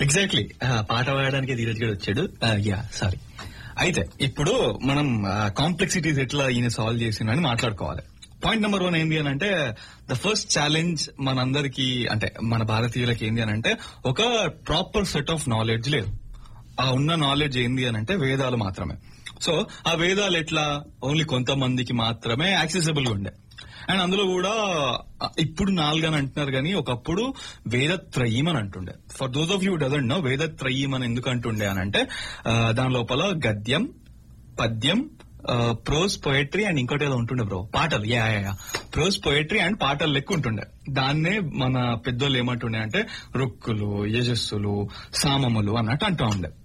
exactly పాట పాడడానికి ధీరజ్ గడ్ వచ్చాడు యా సారీ అయితే ఇప్పుడు మనం కాంప్లెక్సిటీస్ ఎట్లా ఈయన సాల్వ్ చేసిందని మాట్లాడుకోవాలి పాయింట్ నెంబర్ వన్ ఏంది అని అంటే ద ఫస్ట్ ఛాలెంజ్ మనందరికి అంటే మన భారతీయులకి ఏంది అని అంటే ఒక ప్రాపర్ సెట్ ఆఫ్ నాలెడ్జ్ లేదు ఆ ఉన్న నాలెడ్జ్ ఏంది అని అంటే వేదాలు మాత్రమే సో ఆ వేదాలు ఎట్లా ఓన్లీ కొంతమందికి మాత్రమే యాక్సెసిబుల్ గా ఉండే అండ్ అందులో కూడా ఆ, ఇప్పుడు నాలుగని అంటున్నారు కానీ ఒకప్పుడు వేదత్రయీం అని అంటుండే for those of you doesn't know వేదత్రయీం అని ఎందుకు అంటుండే అని అంటే ఆ, దాని లోపల గద్యం పద్యం ప్రోస్ పోయట్రీ అండ్ ఇంకోటి ఏదో ఉంటుండే బ్రో పాటలు ya ya ya prose poetry and పాటలు లెక్క ఉంటుండే దాన్నే మన పెద్దోళ్ళు ఏమంటుండే అంటే రుక్కులు యజస్సులు సామములు అన్నట్టు అంటూ ఉండే